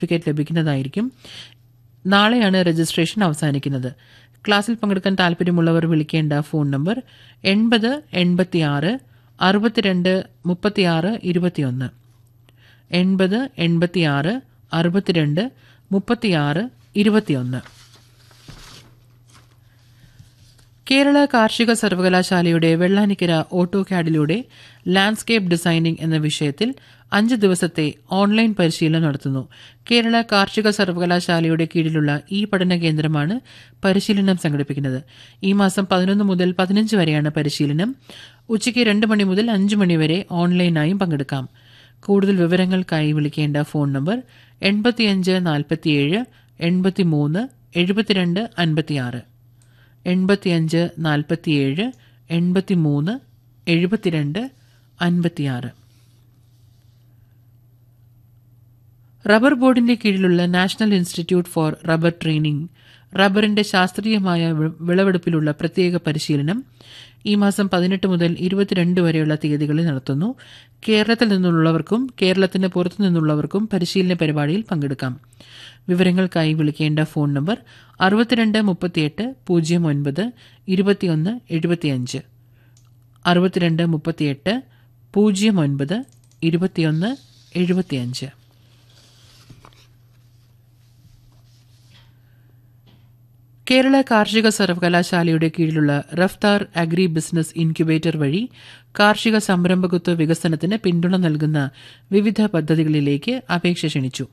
certificate ലഭിക്കുന്നതായിരിക്കും നാളെയാണ് registration അവസാനിക്കുന്നത് ക്ലാസ്സിൽ പങ്കെടുക്കാൻ താല്പര്യമുള്ളവർ വിളിക്കേണ്ട ഫോൺ നമ്പർ എൺപത് എൺപത്തിയാറ് അറുപത്തിരണ്ട് മുപ്പത്തിയാറ് ഇരുപത്തിയൊന്ന് എൺപത് എൺപത്തിയാറ് അറുപത്തിരണ്ട് മുപ്പത്തിയാറ് ഇരുപത്തിയൊന്ന് കേരള കാർഷിക സർവകലാശാലയുടെ വെള്ളാനിക്കര ഓട്ടോ കാഡിലൂടെ ലാൻഡ്സ്കേപ്പ് ഡിസൈനിംഗ് എന്ന വിഷയത്തിൽ അഞ്ച് ദിവസത്തെ ഓൺലൈൻ പരിശീലനം നടത്തുന്നു കേരള കാർഷിക സർവകലാശാലയുടെ കീഴിലുള്ള ഈ പഠന കേന്ദ്രമാണ് പരിശീലനം സംഘടിപ്പിക്കുന്നത് ഈ മാസം പതിനൊന്ന് മുതൽ പതിനഞ്ച് വരെയാണ് പരിശീലനം ഉച്ചയ്ക്ക് രണ്ട് മണി മുതൽ അഞ്ച് മണി വരെ ഓൺലൈനായും പങ്കെടുക്കാം കൂടുതൽ വിവരങ്ങൾക്കായി വിളിക്കേണ്ട ഫോൺ നമ്പർ എൺപത്തിയഞ്ച് നാൽപ്പത്തിയേഴ് എൺപത്തിമൂന്ന് എഴുപത്തിരണ്ട് അൻപത്തിയാറ് എൺപത്തിയഞ്ച് നാൽപ്പത്തിയേഴ് എൺപത്തിമൂന്ന് എഴുപത്തിരണ്ട് അൻപത്തിയാറ് റബ്ബർ ബോർഡിന്റെ കീഴിലുള്ള national institute for rubber training റബ്ബറിന്റെ ശാസ്ത്രീയമായ വി- വിളവെടുപ്പിലുള്ള പ്രത്യേക പരിശീലനം ഈ മാസം പതിനെട്ട് മുതൽ ഇരുപത്തിരണ്ട് വരെയുള്ള തീയതികളിൽ നടത്തുന്നു കേരളത്തിൽ നിന്നുള്ളവർക്കും കേരളത്തിന് പുറത്തു നിന്നുള്ളവർക്കും പരിശീലന പരിപാടിയിൽ പങ്കെടുക്കാം വിവരങ്ങൾക്കായി വിളിക്കേണ്ട ഫോൺ നമ്പർ അറുപത്തിരണ്ട് മുപ്പത്തിയെട്ട് പൂജ്യം ഒൻപത് ഇരുപത്തിയൊന്ന് എഴുപത്തിയഞ്ച് അറുപത്തിരണ്ട് മുപ്പത്തിയെട്ട് പൂജ്യം ഒൻപത് ഇരുപത്തിയൊന്ന് എഴുപത്തിയഞ്ച് കേരള കാർഷിക സർവകലാശാലയുടെ കീഴിലുള്ള റഫ്താർ അഗ്രി ബിസിനസ് ഇൻക്യുബേറ്റർ വഴി കാർഷിക സംരംഭകത്വ വികസനത്തിന് പിന്തുണ നൽകുന്ന വിവിധ പദ്ധതികളിലേക്ക് അപേക്ഷ ക്ഷണിച്ചു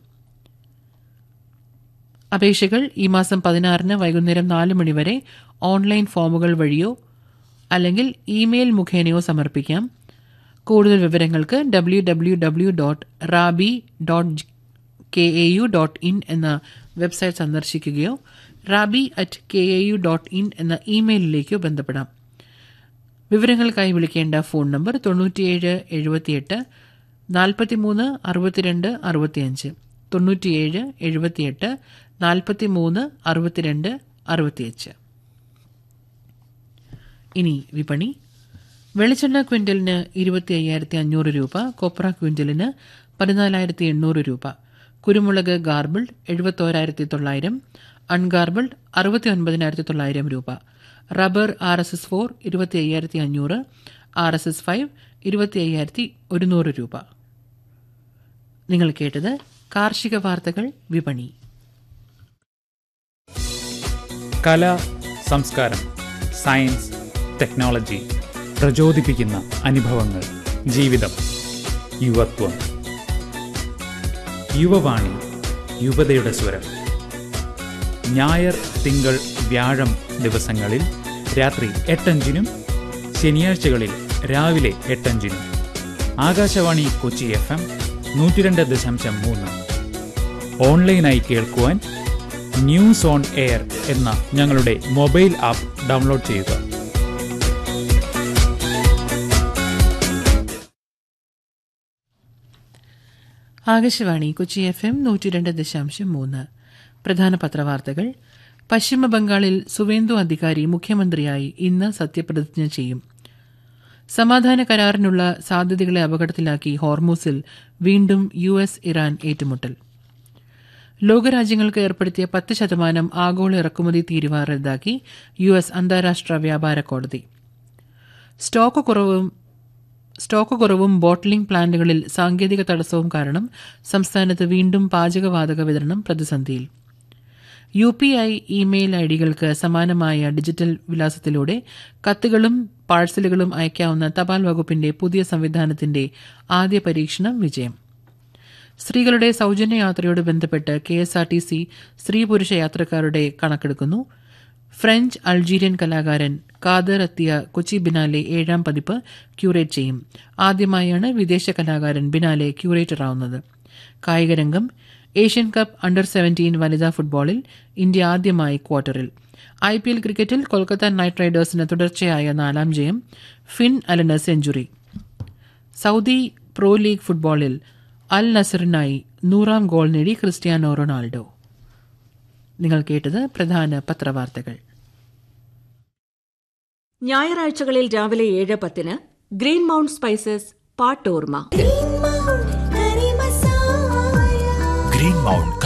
അപേക്ഷകൾ ഈ മാസം പതിനാറിന് വൈകുന്നേരം നാല് മണിവരെ ഓൺലൈൻ ഫോമുകൾ വഴിയോ അല്ലെങ്കിൽ ഇമെയിൽ മുഖേനയോ സമർപ്പിക്കാം കൂടുതൽ വിവരങ്ങൾക്ക് W W W dot Rabi dot K A U dot in എന്ന വെബ്സൈറ്റ് സന്ദർശിക്കുകയോ Rabi at K A U dot in എന്ന ഇമെയിലിലേക്കോ ബന്ധപ്പെടാം വിവരങ്ങൾക്കായി വിളിക്കേണ്ട ഫോൺ നമ്പർ തൊണ്ണൂറ്റിയേഴ് എഴുപത്തിയെട്ട് നാൽപ്പത്തിമൂന്ന് അറുപത്തിരണ്ട് അറുപത്തിയഞ്ച് തൊണ്ണൂറ്റിയേഴ് എഴുപത്തിയെട്ട് നാൽപ്പത്തിമൂന്ന് അറുപത്തിരണ്ട് അറുപത്തിയഞ്ച് ഇനി വിപണി വെളിച്ചെണ്ണ ക്വിന്റലിന് ഇരുപത്തി അയ്യായിരത്തി അഞ്ഞൂറ് രൂപ കൊപ്ര ക്വിന്റലിന് പതിനാലായിരത്തി എണ്ണൂറ് രൂപ കുരുമുളക് ഗാർബിൾഡ് എഴുപത്തോരായിരത്തി തൊള്ളായിരം അൺഗാർബിൾഡ് അറുപത്തി ഒൻപതിനായിരത്തി തൊള്ളായിരം രൂപ rubber R S S four ഇരുപത്തി അയ്യായിരത്തി അഞ്ഞൂറ് ആർ എസ് എസ് ഫൈവ് ഇരുപത്തി അയ്യായിരത്തി ഒരുന്നൂറ് രൂപ നിങ്ങൾ കേട്ടത് കാർഷിക വാർത്തകൾ വിപണി കല സംസ്കാരം സയൻസ് ടെക്നോളജി പ്രചോദിപ്പിക്കുന്ന അനുഭവങ്ങൾ ജീവിതം യുവത്വം യുവവാണി യുവതയുടെ സ്വരം ഞായർ തിങ്കൾ വ്യാഴം ദിവസങ്ങളിൽ രാത്രി എട്ടഞ്ചിനും ശനിയാഴ്ചകളിൽ രാവിലെ എട്ടഞ്ചിനും ആകാശവാണി കൊച്ചി എഫ് എം നൂറ്റിരണ്ട് ദശാംശം മൂന്ന് ഓൺലൈനായി കേൾക്കുവാൻ ന്യൂസ് ഓൺ എയർ എന്ന ഞങ്ങളുടെ മൊബൈൽ ആപ്പ് ഡൗൺലോഡ് ചെയ്യുക ആകാശവാണി കൊച്ചി എഫ് എം നൂറ്റി രണ്ട് ദശാംശം മൂന്ന് പ്രധാന പത്രവാർത്തകൾ പശ്ചിമ ബംഗാളിൽ സുവേന്ദു അധികാരി മുഖ്യമന്ത്രിയായി ഇന്ന് സത്യപ്രതിജ്ഞ ചെയ്യും സമാധാന കരാറിനുള്ള സാധ്യതകളെ അപകടത്തിലാക്കി ഹോർമൂസിൽ വീണ്ടും യു എസ് ഇറാൻ ഏറ്റുമുട്ടൽ ലോകരാജ്യങ്ങൾക്ക് ഏർപ്പെടുത്തിയ പത്ത് ശതമാനം ആഗോള ഇറക്കുമതി തീരുവ റദ്ദാക്കി യു എസ് അന്താരാഷ്ട്ര വ്യാപാര കോടതി സ്റ്റോക്ക് കുറവും സ്റ്റോക്ക് കുറവും ബോട്ട്ലിംഗ് പ്ലാന്റുകളിൽ സാങ്കേതിക തടസ്സവും കാരണം സംസ്ഥാനത്ത് വീണ്ടും പാചകവാതക വിതരണം പ്രതിസന്ധിയിൽ U P I email I ഡികൾക്ക് സമാനമായ ഡിജിറ്റൽ വിലാസത്തിലൂടെ കത്തുകളും പാഴ്സലുകളും അയക്കാവുന്ന തപാൽ വകുപ്പിന്റെ പുതിയ സംവിധാനത്തിന്റെ ആദ്യ പരീക്ഷണം വിജയം സ്ത്രീകളുടെ സൗജന്യ യാത്രയോട് ബന്ധപ്പെട്ട് K S R T C സ്ത്രീ പുരുഷ യാത്രക്കാരുടെ കണക്കെടുക്കുന്നു ഫ്രഞ്ച് അൾജീരിയൻ കലാകാരൻ കാദർ എത്തിയ കൊച്ചി ബിനാലെ ഏഴാം പതിപ്പ് ക്യൂറേറ്റ് ചെയ്യും ആദ്യമായാണ് വിദേശ കലാകാരൻ ബിനാലെ ക്യൂറേറ്റർ ആവുന്നത് കായികരംഗം ഏഷ്യൻ കപ്പ് അണ്ടർ സെവന്റീൻ വനിതാ ഫുട്ബോളിൽ ഇന്ത്യ ആദ്യമായി ക്വാർട്ടറിൽ ഐ പി എൽ ക്രിക്കറ്റിൽ കൊൽക്കത്ത നൈറ്റ് റൈഡേഴ്സിന് തുടർച്ചയായ നാലാം ജയം ഫിൻ അലന് സെഞ്ചുറി സൗദി പ്രോ ലീഗ് ഫുട്ബോളിൽ അൽ നസറിനായി നൂറാം ഗോൾ നേടി ക്രിസ്ത്യാനോ റൊണാൾഡോ നിങ്ങൾ കേട്ടത് പ്രധാന പത്രവാർത്തകൾ ഞായറാഴ്ചകളിൽ രാവിലെ ഏഴ് പത്തിന് ഗ്രീൻ മൗണ്ട് സ്പൈസസ് പാട്ടോർമ ഗ്രീൻ പൗണ്ട്